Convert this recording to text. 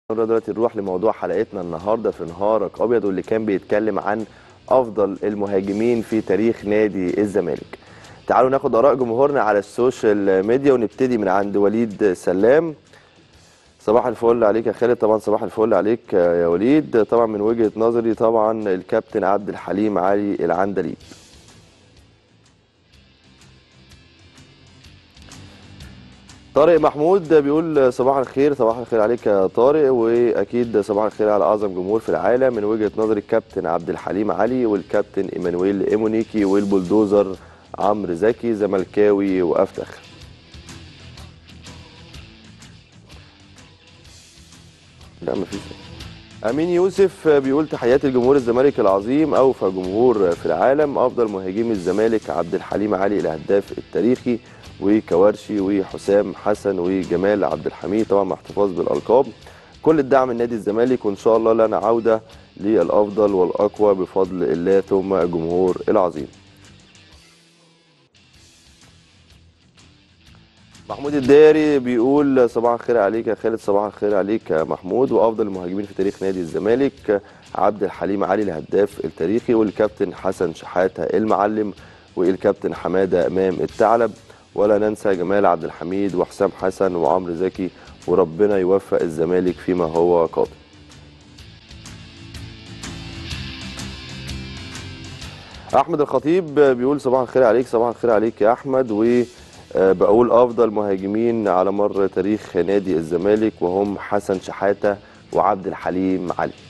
دلوقتي نروح لموضوع حلقتنا النهارده في نهارك ابيض واللي كان بيتكلم عن افضل المهاجمين في تاريخ نادي الزمالك. تعالوا ناخد اراء جمهورنا على السوشيال ميديا ونبتدي من عند وليد سلام. صباح الفل عليك يا خالد طبعا صباح الفل عليك يا وليد طبعا من وجهه نظري طبعا الكابتن عبد الحليم علي العندليب. طارق محمود بيقول صباح الخير صباح الخير عليك يا طارق واكيد صباح الخير على اعظم جمهور في العالم من وجهه نظري الكابتن عبد الحليم علي والكابتن ايمانويل ايمونيكي والبلدوزر عمرو زكي زملكاوي وافتخر لا مفيش امين يوسف بيقول تحياتي لجمهور الزمالك العظيم اوفى جمهور في العالم افضل مهاجمي الزمالك عبد الحليم علي الهداف التاريخي وكوارشي وحسام حسن وجمال عبد الحميد طبعا مع احتفاظ بالالقاب كل الدعم لنادي الزمالك وان شاء الله لنا عوده للافضل والاقوى بفضل الله ثم الجمهور العظيم محمود الداري بيقول صباح الخير عليك يا خالد صباح الخير عليك يا محمود وافضل المهاجمين في تاريخ نادي الزمالك عبد الحليم علي الهداف التاريخي والكابتن حسن شحاته المعلم والكابتن حماده امام الثعلب ولا ننسى جمال عبد الحميد وحسام حسن وعمرو زكي وربنا يوفق الزمالك فيما هو قادم احمد الخطيب بيقول صباح الخير عليك صباح الخير عليك يا احمد و بقول افضل مهاجمين على مر تاريخ نادي الزمالك وهم حسن شحاته وعبد الحليم علي